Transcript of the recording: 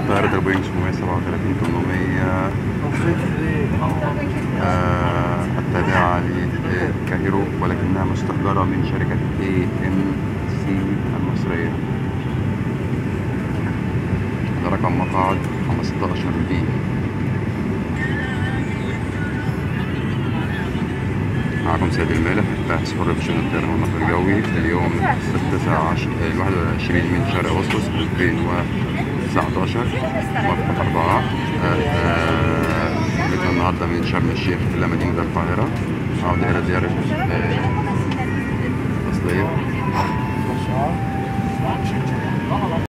طائرة البوينج 737 800 آه، التابعة للكايرو ولكنها مستأجرة من شركة AMC المصرية ده رقم مقعد 15 بي معكم سيد المالح باحث حر في شؤون الطيران والنقل الجوي اليوم 19 ال 21 من شهر اغسطس 2019 موافقة 4 جينا النهارده من شرم الشيخ إلى مدينة القاهرة عودة إلى زيارة آه، الأصلية